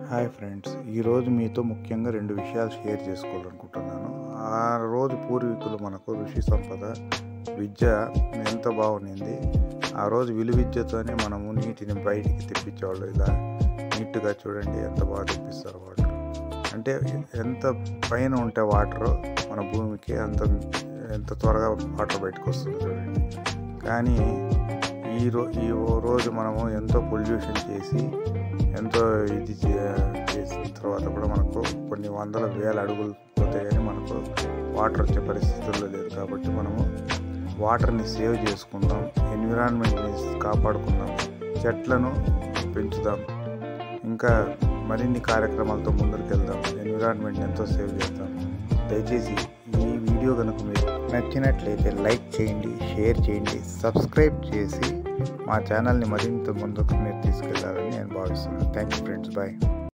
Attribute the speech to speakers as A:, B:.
A: hi friends ఈరోజు మీతో ముఖ్యంగా రెండు విషయాలు షేర్ చేసుకోవాలనుకుంటున్నాను ఆ రోజు పూర్వీకులు మనకు ఋషి సంపద విద్య ఎంత బాగుండింది ఆ రోజు విలు విద్యతోనే మనము నీటిని బయటికి తెప్పించేవాళ్ళు ఇలా నీట్గా చూడండి ఎంత బాగా తెప్పిస్తారు వాటర్ అంటే ఎంత పైన ఉంటే వాటర్ మన భూమికి అంత ఎంత త్వరగా వాటర్ బయటకు వస్తుంది చూడండి కానీ ఈ రో ఈ రోజు మనము ఎంతో పొల్యూషన్ చేసి ఎంతో ఇది చే- చేసిన తర్వాత కూడా మనకు కొన్ని వందల వేల అడుగులు పోతే కానీ మనకు వాటర్ వచ్చే పరిస్థితుల్లో లేదు కాబట్టి మనము వాటర్ని సేవ్ చేసుకుందాం ఎన్విరాన్మెంట్ని కాపాడుకుందాం చెట్లను పెంచుదాం ఇంకా మరిన్ని కార్యక్రమాలతో ముందుకు వెళ్దాం ఎన్విరాన్మెంట్ని ఎంతో సేవ్ చేద్దాం దయచేసి ఈ వీడియో కనుక మీకు నచ్చినట్లయితే లైక్ చేయండి షేర్ చేయండి సబ్స్క్రైబ్ చేసి మా ఛానల్ని మరింత ముందుకు మీరు తీసుకెళ్లాలని నేను భావిస్తున్నాను థ్యాంక్ యూ ఫ్రెండ్స్ బాయ్